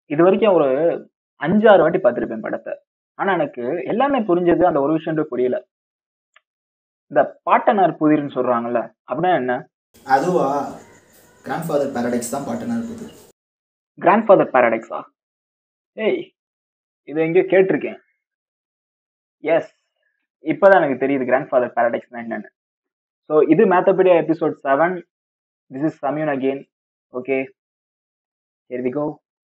இது வரைக்கும் ஒரு அஞ்சாறு வாட்டி பார்த்திருப்பேன் படத்தை ஆனா எனக்கு எல்லாமே புரிஞ்சது அந்த ஒரு விஷயம் புரியல இந்த பாட்டனார் புதிர்னு சொல்றாங்கல்ல அப்படின்னா என்ன அதுவா கிராண்ட்ஃபாதர் பேரடைக்ஸ் தான் பாட்டனார் இருக்குது கிராண்ட்ஃபாதர் பாரடைக்ஸா ஏய் இது எங்கேயோ கேட்டிருக்கேன் எஸ் இப்போதான் எனக்கு தெரியுது கிராண்ட்ஃபாதர் பாரடைக்ஸ்னா என்னன்னு ஸோ இது மேத்தபடியா episode seven this is Samyun again okay here we go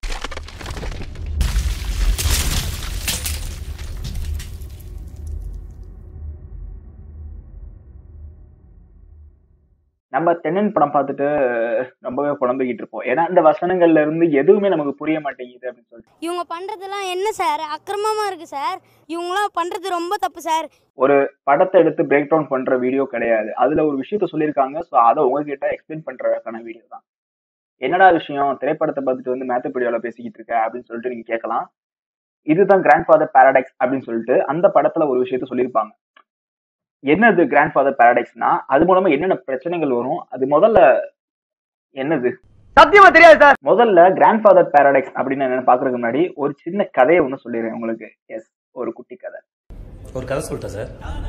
நம்ம தென்னன் படம் பார்த்துட்டு ரொம்பவே புலம்பிக்கிட்டு இருப்போம் ஏன்னா இந்த வசனங்கள்ல இருந்து எதுவுமே நமக்கு புரிய மாட்டேங்குது அப்படின்னு சொல்லிட்டு இவங்க பண்றதெல்லாம் என்ன சார் அக்கிரமமா இருக்கு சார் இவங்களாம் பண்றது ரொம்ப தப்பு சார் ஒரு படத்தை எடுத்து பிரேக் டவுன் பண்ற வீடியோ கிடையாது அதுல ஒரு விஷயத்த சொல்லியிருக்காங்க ஸோ அதை உங்ககிட்ட எக்ஸ்பிளைன் பண்றதுக்கான வீடியோ தான் என்னடா விஷயம் திரைப்படத்தை பார்த்துட்டு வந்து மேத்தப்படியால பேசிக்கிட்டு இருக்க அப்படின்னு சொல்லிட்டு நீங்க கேட்கலாம் இதுதான் கிராண்ட் ஃபாதர் பாரடைக்ஸ் அப்படின்னு சொல்லிட்டு அந்த படத்துல ஒரு விஷயத்த சொல்லியிருப்பாங்க என்னது கிராண்ட் ஃபாதர் பாரடைக்ஸ்னா அது மூலமா என்னென்ன பிரச்சனைகள் வரும் அது முதல்ல என்னது சத்தியமா தெரியாது சார் முதல்ல கிராண்ட் ஃபாதர் பாரடைக்ஸ் அப்படின்னு என்னன்னு பாக்குறதுக்கு முன்னாடி ஒரு சின்ன கதையை ஒன்று சொல்லிடுறேன் உங்களுக்கு எஸ் ஒரு குட்டி கதை ஒரு கதை சொல்லிட்டா சார்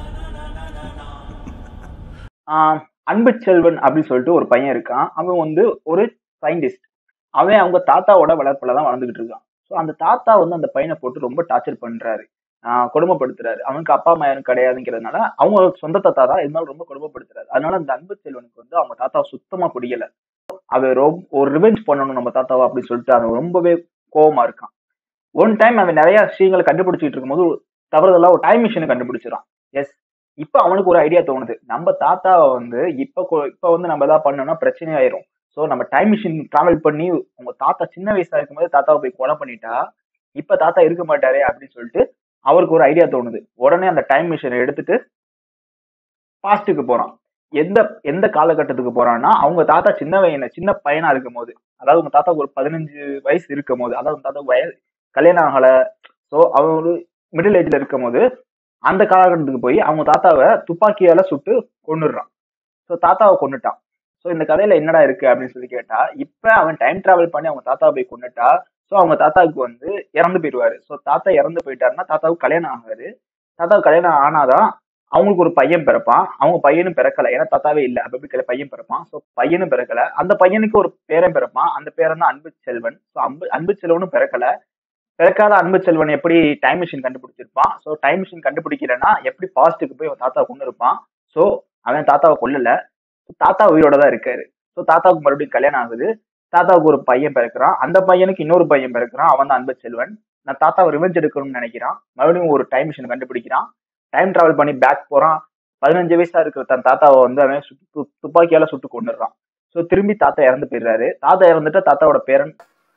ஆஹ் அன்பு செல்வன் அப்படின்னு சொல்லிட்டு ஒரு பையன் இருக்கான் அவன் வந்து ஒரு சயின்டிஸ்ட் அவன் அவங்க தாத்தாவோட வளர்ப்புல தான் வளர்ந்துகிட்டு இருக்கான் ஸோ அந்த தாத்தா வந்து அந்த பையனை போட்டு ரொம்ப டார்ச்சர் பண்றாரு ஆஹ் கொடுமைப்படுத்துறாரு அவனுக்கு அப்பா அம்மா யாரும் கிடையாதுங்கிறதுனால அவங்க சொந்த தாத்தா தான் இருந்தாலும் ரொம்ப கொடுமைப்படுத்துறாரு அதனால அந்த அன்பு செல்வனுக்கு வந்து அவங்க தாத்தா சுத்தமா பிடிக்கல அவன் ரொம்ப ஒரு ரிவெஞ்ச் பண்ணணும் நம்ம தாத்தாவை அப்படின்னு சொல்லிட்டு அவன் ரொம்பவே கோவமா இருக்கான் ஒன் டைம் அவன் நிறைய விஷயங்களை கண்டுபிடிச்சிட்டு இருக்கும்போது தவறுதலா ஒரு டைம் மிஷினை கண்டுபிடிச்சிடான் எஸ் இப்ப அவனுக்கு ஒரு ஐடியா தோணுது நம்ம தாத்தாவை வந்து இப்ப கொ- இப்ப வந்து நம்ம எதாவது பண்ணோம்னா பிரச்சனை ஆயிரும் சோ நம்ம டைம் மிஷின் டிராவல் பண்ணி உங்க தாத்தா சின்ன வயசா இருக்கும்போது தாத்தாவை போய் கொலை பண்ணிட்டா இப்ப தாத்தா இருக்க மாட்டாரே அப்படின்னு சொல்லிட்டு அவருக்கு ஒரு ஐடியா தோணுது உடனே அந்த டைம் மிஷினை எடுத்துட்டு பாஸ்ட்டுக்கு போறான் எந்த எந்த காலகட்டத்துக்கு போறான்னா அவங்க தாத்தா சின்ன வயன சின்ன பையனா இருக்கும் போது அதாவது உங்க தாத்தாக்கு ஒரு பதினஞ்சு வயசு இருக்கும் போது அதாவது உங்க தாத்தா வயசு கல்யாணம் ஆகல சோ அவன் ஒரு மிடில் ஏஜ்ல இருக்கும் போது அந்த காலகட்டத்துக்கு போய் அவங்க தாத்தாவை துப்பாக்கியால சுட்டு கொன்னுடுறான் ஸோ தாத்தாவை கொன்னுட்டான் ஸோ இந்த கதையில என்னடா இருக்கு அப்படின்னு சொல்லி கேட்டா இப்ப அவன் டைம் டிராவல் பண்ணி அவங்க தாத்தாவை போய் கொன்னுட்டா ஸோ அவங்க தாத்தாவுக்கு வந்து இறந்து போயிடுவாரு ஸோ தாத்தா இறந்து போயிட்டாருன்னா தாத்தாவுக்கு கல்யாணம் ஆகாது தாத்தாவுக்கு கல்யாணம் ஆனாதான் அவங்களுக்கு ஒரு பையன் பிறப்பான் அவங்க பையனும் பிறக்கல ஏன்னா தாத்தாவே இல்லை அப்ப எப்படி கல்யாணம் பையன் பிறப்பான் ஸோ பையனும் பிறக்கல அந்த பையனுக்கு ஒரு பேரன் பிறப்பான் அந்த பேரன் தான் அன்பு செல்வன் ஸோ அன்பு அன்பு செல்வனும் பிறக்கல பிறக்காத அன்பு செல்வன் எப்படி டைம் மிஷின் கண்டுபிடிச்சிருப்பான் ஸோ டைம் மிஷின் கண்டுபிடிக்கலன்னா எப்படி பாஸ்ட்டுக்கு போய் அவன் தாத்தா கொண்டு இருப்பான் ஸோ அவன் தாத்தாவை கொல்லல தாத்தா உயிரோட தான் இருக்காரு ஸோ தாத்தாவுக்கு மறுபடியும் கல்யாணம் ஆகுது தாத்தாவுக்கு ஒரு பையன் பிறக்கிறான் அந்த பையனுக்கு இன்னொரு பையன் பிறக்கிறான் அவன் தான் அன்பு செல்வன் நான் தாத்தாவை ரிவெஞ்ச் எடுக்கணும்னு நினைக்கிறான் மறுபடியும் ஒரு டைம் மிஷின் கண்டுபிடிக்கிறான் டைம் டிராவல் பண்ணி பேக் போறான் பதினஞ்சு வயசா இருக்கிற தன் தாத்தாவை வந்து அவன் சுட்டு து- துப்பாக்கியால சுட்டு கொண்டுடுறான் ஸோ திரும்பி தாத்தா இறந்து போயிடுறாரு தாத்தா இறந்துட்டு தாத்தாவோட பேரன்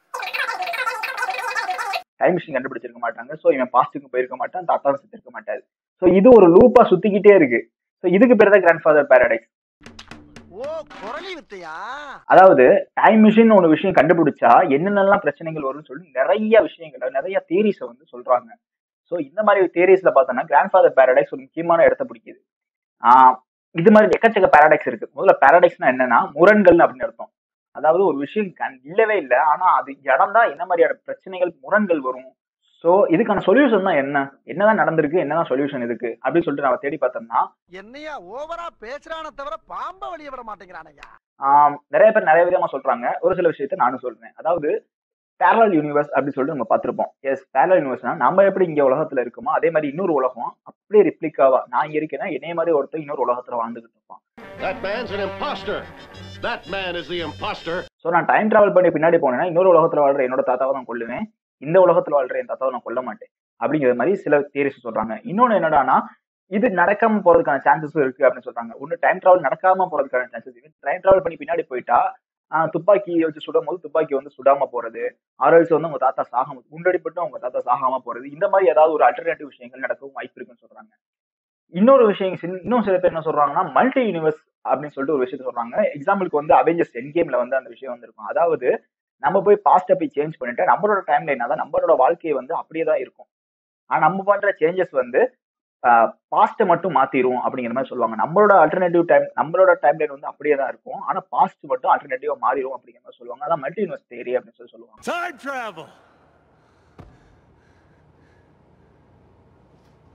டைம் மிஷின் கண்டுபிடிச்சிருக்க மாட்டாங்க ஸோ இவன் பாஸ்ட்டுக்கு போயிருக்க மாட்டான் தாத்தாவும் செத்துருக்க மாட்டாரு ஸோ இது ஒரு லூப்பா சுத்திக்கிட்டே இருக்கு ஸோ இதுக்கு பேர் தான் கிராண்ட் ஃபாதர் பேரடைஸ் ஓ குரலி வித்தையா அதாவது டைம் மிஷின் ஒரு விஷயம் கண்டுபிடிச்சா என்னென்னலாம் பிரச்சனைகள் வரும்னு சொல்லி நிறைய விஷயங்களை நிறைய தியரிஸை வந்து சொல்றாங்க ஸோ இந்த மாதிரி தியரிஸ்ல பார்த்தோம்னா கிராண்ட் ஃபாதர் பேரடைஸ் ஒரு முக்கியமான இடத்த பிடிக்குது ஆஹ் இது மாதிரி எக்கச்சக்க பேரடைக்ஸ் இருக்கு முதல்ல பேரடைக்ஸ்னா என்னன்னா முரண்கள் அப்படின்னு அர்த்தம் அதாவது ஒரு விஷயம் கண்- இல்லவே இல்லை ஆனா அது இடம் தான் என்ன மாதிரியான பிரச்சனைகள் முரண்கள் வரும் ஸோ இதுக்கான சொல்யூஷன் தான் என்ன என்னதான் நடந்திருக்கு என்னதான் சொல்யூஷன் இதுக்கு அப்படின்னு சொல்லிட்டு நம்ம தேடி பார்த்தோம்னா என்னையா ஓவரா பேசுறான தவிர பாம்ப வெளிய விட மாட்டேங்கிறானய்யா ஆம், நிறைய பேர் நிறைய விதமா சொல்றாங்க ஒரு சில விஷயத்த நானும் சொல்றேன் அதாவது பேரலல் யூனிவர்ஸ் அப்படின்னு சொல்லிட்டு நம்ம பார்த்திருப்போம் எஸ் பேரலல் யூனிவர்ஸ்னா நம்ம எப்படி இங்க உலகத்துல இருக்கோமோ அதே மாதிரி இன்னொரு உலகம் அப்படியே ரிப்ளிகாவா நான் இங்க இருக்கேன்னா என்னைய மாதிரி ஒருத்தர் இன்னொரு உலகத்துல வாழ்ந்துகிட்டு இருப்பான் That man's an imposter. That man is the imposter. So நான் டைம் டிராவல் பண்ணி பின்னாடி போனேன்னா இன்னொரு உலகத்துல வாழ்ற என்னோட தாத்தாவை நான் கொல்லுவேன் இந்த உலகத்துல வாழ்ற என் தாத்தாவை நான் கொல்ல மாட்டேன் அப்படிங்கிற மாதிரி சில தியரிஸ் சொல்றாங்க இன்னொன்னு என்னடானா இது நடக்காம போறதுக்கான சான்சஸும் இருக்கு அப்படின்னு சொல்றாங்க ஒன்னு டைம் டிராவல் நடக்காம போறதுக்கான சான்சஸ் இருக்கு டைம் டிராவல் பண்ணி பின்னாடி போயிட்டா ஆஹ், துப்பாக்கி வச்சு சுடும் போது துப்பாக்கி வந்து சுடாம போறது ஆர்எல்ஸ் வந்து உங்க தாத்தா சாகாம குண்டடிப்பட்டு உங்க தாத்தா சாகாம போறது இந்த மாதிரி ஏதாவது ஒரு அல்டர்னேட்டிவ் விஷயங்கள் நடக்கவும் வாய்ப்பு இருக்குன்னு சொல்றாங்க இன்னொரு விஷயம் சின்ன- இன்னும் சில பேர் என்ன சொல்றாங்கன்னா மல்டி யூனிவர்ஸ் அப்படின்னு சொல்லிட்டு ஒரு விஷயத்த சொல்றாங்க எக்ஸாம்பிளுக்கு வந்து அவெஞ்சர்ஸ் என் கேம்ல வந்து அந்த விஷயம் வந்திருக்கும் அதாவது நம்ம போய் பாஸ்ட்டை போய் சேஞ்ச் பண்ணிட்டு நம்மளோட டைம் லைன் அதான் நம்மளோட வாழ்க்கையை வந்து அப்படியே தான் இருக்கும் ஆனா நம்ம பண்ற சேஞ்சஸ் வந்து பாஸ்ட்டை மட்டும் மாத்திரும் அப்படிங்கிற மாதிரி சொல்லுவாங்க நம்மளோட அல்டர்னேட்டிவ் டைம் நம்மளோட டைம் லைன் வந்து அப்படியே தான் இருக்கும் ஆனா பாஸ்ட் மட்டும் அல்டர்னேட்டிவா மாறிடும் அப்படிங்கிற மாதிரி சொல்லுவாங்க அதான் மல்டி யூனிவர்ஸ் தேரி அப்படின்னு சொல்லி சொல்லுவாங்க Time travel.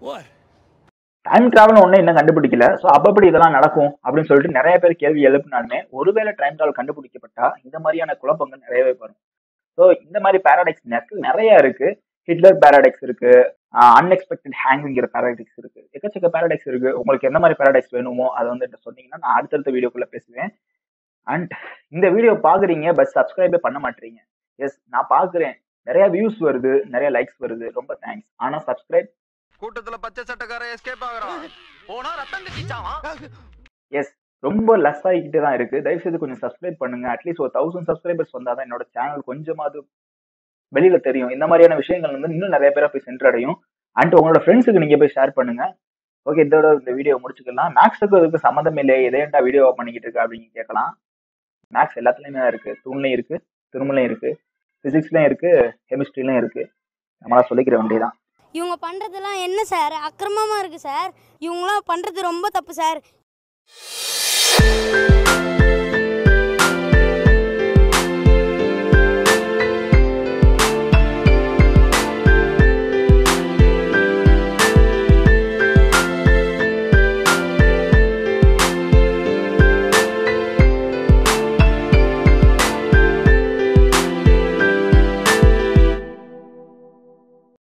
டைம் டிராவல் ஒன்றும் இன்னும் கண்டுபிடிக்கல ஸோ அப்பப்படி இதெல்லாம் நடக்கும் அப்படின்னு சொல்லிட்டு நிறைய பேர் கேள்வி எழுப்பினாலுமே ஒருவேளை டைம் டிராவல் கண்டுபிடிக்கப்பட்டா இந்த மாதிரியான குழப்பங்கள் நிறையவே வரும் ஸோ இந்த மாதிரி பேராடைக்ஸ் நிறைய இருக்கு ஹிட்லர் பேராடைக்ஸ் இருக்கு அன்எக்ஸ்பெக்டட் ஹேங்கிற பேராடைக்ஸ் இருக்கு எக்கச்சக்க பேராடைக்ஸ் இருக்கு உங்களுக்கு எந்த மாதிரி பேராடைக்ஸ் வேணுமோ அதை வந்து என்கிட்ட சொன்னீங்கன்னா நான் அடுத்தடுத்த வீடியோக்குள்ள பேசுவேன் அண்ட் இந்த வீடியோ பாக்குறீங்க பட் சப்ஸ்கிரைபே பண்ண மாட்டீங்க எஸ் நான் பாக்குறேன் நிறைய வியூஸ் வருது நிறைய லைக்ஸ் வருது ரொம்ப தேங்க்ஸ் ஆனா சப்ஸ்கிரைப் கூட்டத்துல பச்சை சட்டக்காரன் எஸ்கேப் ஆகுறான் போனா ரத்தம் கட்டிச்சாவான் எஸ் ரொம்ப லெஸ் ஆகிக்கிட்டே தான் இருக்கு தயவு செய்து கொஞ்சம் சப்ஸ்கிரைப் பண்ணுங்க அட்லீஸ்ட் ஒரு தௌசண்ட் சப்ஸ்கிரைபர்ஸ் வந்தால் தான் என்னோட சேனல் கொஞ்சமாவது வெளியில தெரியும் இந்த மாதிரியான விஷயங்கள் வந்து இன்னும் நிறைய பேரை போய் சென்றடையும் அண்ட் உங்களோட ஃப்ரெண்ட்ஸுக்கு நீங்க போய் ஷேர் பண்ணுங்க ஓகே இதோட இந்த வீடியோ முடிச்சுக்கலாம் மேக்ஸுக்கு இதுக்கு சம்மந்தம் இல்லையே எதையண்டா வீடியோ பண்ணிக்கிட்டு இருக்கு அப்படின்னு கேட்கலாம் மேக்ஸ் எல்லாத்துலயுமே தான் இருக்கு தூண்லையும் இருக்கு திருமலையும் இருக்கு பிசிக்ஸ்லயும் இருக்கு கெமிஸ்ட்ரிலையும் இருக்கு நம்மளா சொல்லிக்கிற வேண்டியதான் இவங்க பண்ணுறதெல்லாம் என்ன சார் அக்கிரமமாக இருக்குது சார் இவங்களாம் பண்ணுறது ரொம்ப தப்பு சார்